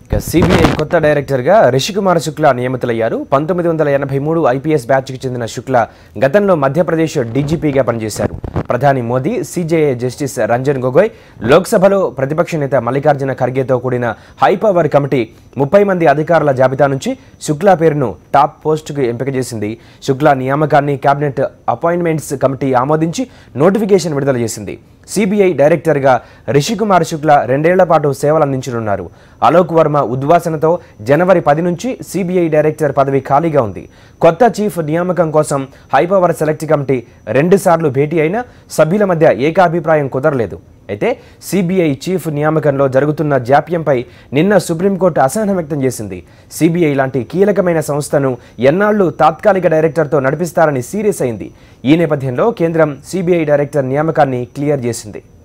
ఇక సిబిఐ కొత్త డైరెక్టర్గా రిషికుమార్ శుక్లా నియమితులయ్యారు పంతొమ్మిది వందల ఎనభై మూడు ఐపీఎస్ బ్యాచ్కి చెందిన శుక్లా గతంలో మధ్యప్రదేశ్ డీజీపీగా పనిచేశారు ప్రధాని మోదీ సీజేఐ జస్టిస్ రంజన్ గొగోయ్ లోక్సభలో ప్రతిపక్ష నేత మల్లికార్జున ఖర్గేతో కూడిన హైపవర్ కమిటీ ముప్పై మంది అధికారుల జాబితా నుంచి శుక్లా పేరును టాప్ పోస్టుకు ఎంపిక చేసింది శుక్లా నియామకాన్ని కేబినెట్ అపాయింట్మెంట్స్ కమిటీ ఆమోదించి నోటిఫికేషన్ విడుదల చేసింది సిబిఐ డైరెక్టర్గా రిషికుమార్ శుక్లా రెండేళ్ల పాటు సేవలందించనున్నారు అలోక్ వర్మ ఉద్వాసనతో జనవరి పది నుంచి సిబిఐ డైరెక్టర్ పదవి ఖాళీగా ఉంది కొత్త చీఫ్ నియామకం కోసం హైపవర్ సెలెక్ట్ కమిటీ రెండుసార్లు భేటీ అయినా సభ్యుల మధ్య ఏకాభిప్రాయం కుదరలేదు అయితే సిబిఐ చీఫ్ నియామకంలో జరుగుతున్న జాప్యంపై నిన్న సుప్రీంకోర్టు అసహనం వ్యక్తం చేసింది సిబిఐ లాంటి కీలకమైన సంస్థను ఎన్నాళ్లు తాత్కాలిక డైరెక్టర్తో నడిపిస్తారని సీరియస్ అయింది ఈ నేపథ్యంలో కేంద్రం సిబిఐ డైరెక్టర్ నియామకాన్ని క్లియర్ చేసింది